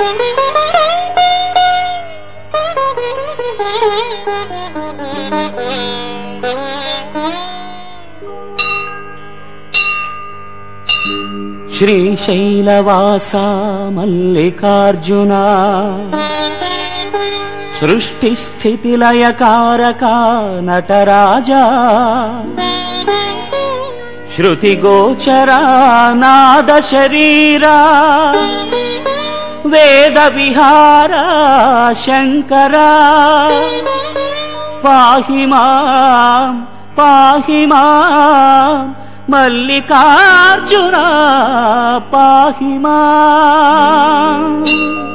శ్రీశైలవాస మల్లికార్జున సృష్టి స్థితి లయకారక నటరాజా శృతి గోచరా నాద శరీరా వేద విహారా శంకరా పాహి మాం పాహి మాం మల్లికార్జున పాహి మాం